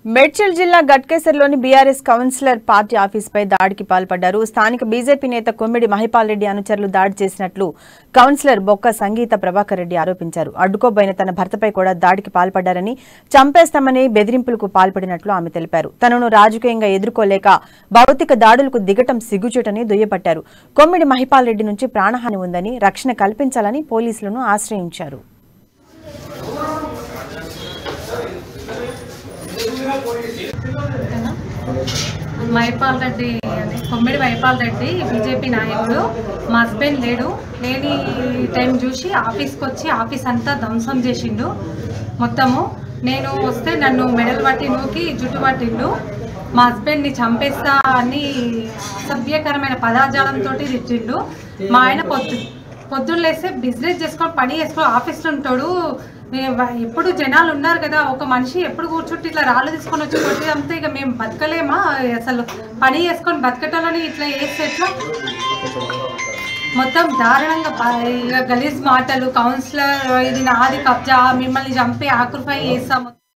మేడ్చల్ జిల్లా గట్కేసర్లోని BRS councillor party ఆఫీసుపై దాడికి పాల్పడ్డారు స్థానిక బీజేపీ నేత కొమ్మిడి మహిపాల్ రెడ్డి అనుచరులు దాడి చేసినట్లు కౌన్సిలర్ బొక్క సంగీత ప్రభాకర్ రెడ్డి ఆరోపించారు అడ్డుకోబోయిన తన భర్తపై కూడా దాడికి పాల్పడ్డారని చంపేస్తామని బెదిరింపులకు పాల్పడినట్లు ఆమె తెలిపారు తనను రాజకీయంగా ఎదుర్కోలేక భౌతిక దాడులకు దిగటం సిగ్గుచేటని దుయ్యబట్టారు కొమ్మిడి మహిపాల్ రెడ్డి నుంచి ప్రాణహాని ఉందని రక్షణ కల్పించాలని పోలీసులను ఆశ్రయించారు మైపాల్ రెడ్డి అదే కొమ్మిడి మైపాల్ రెడ్డి బీజేపీ నాయకుడు మా హస్బెండ్ లేడు లేని టైం చూసి ఆఫీస్కి వచ్చి ఆఫీస్ అంతా ధ్వంసం చేసిండు మొత్తము నేను వస్తే నన్ను మెడలు పట్టి నూకి జుట్టు పట్టిండు మా హస్బెండ్ని చంపేస్తా అని అసభ్యకరమైన పదాజాలంతో తిట్టిండు మా ఆయన పొద్దు పొద్దున్న లేస్తే బిజినెస్ చేసుకొని పని చేసుకొని ఆఫీస్లో ఉంటాడు మే- వ- ఎప్పుడు జనాలు ఉన్నారు కదా ఒక మనిషి ఎప్పుడు కూర్చుంటే ఇట్లా రాళ్ళు తీసుకొని వచ్చి కొట్టి అంతే ఇక మేము బతకలేమా అసలు పని చేసుకొని బతకటోళ్ళని ఇట్లా చేస్తే ఎట్లా మొత్తం దారుణంగా ప- ఇక గలీజ్ మాటలు కౌన్సిలర్ ఇది నాది కబ్జా మిమ్మల్ని చంపి ఆక్రిఫై చేస్తాము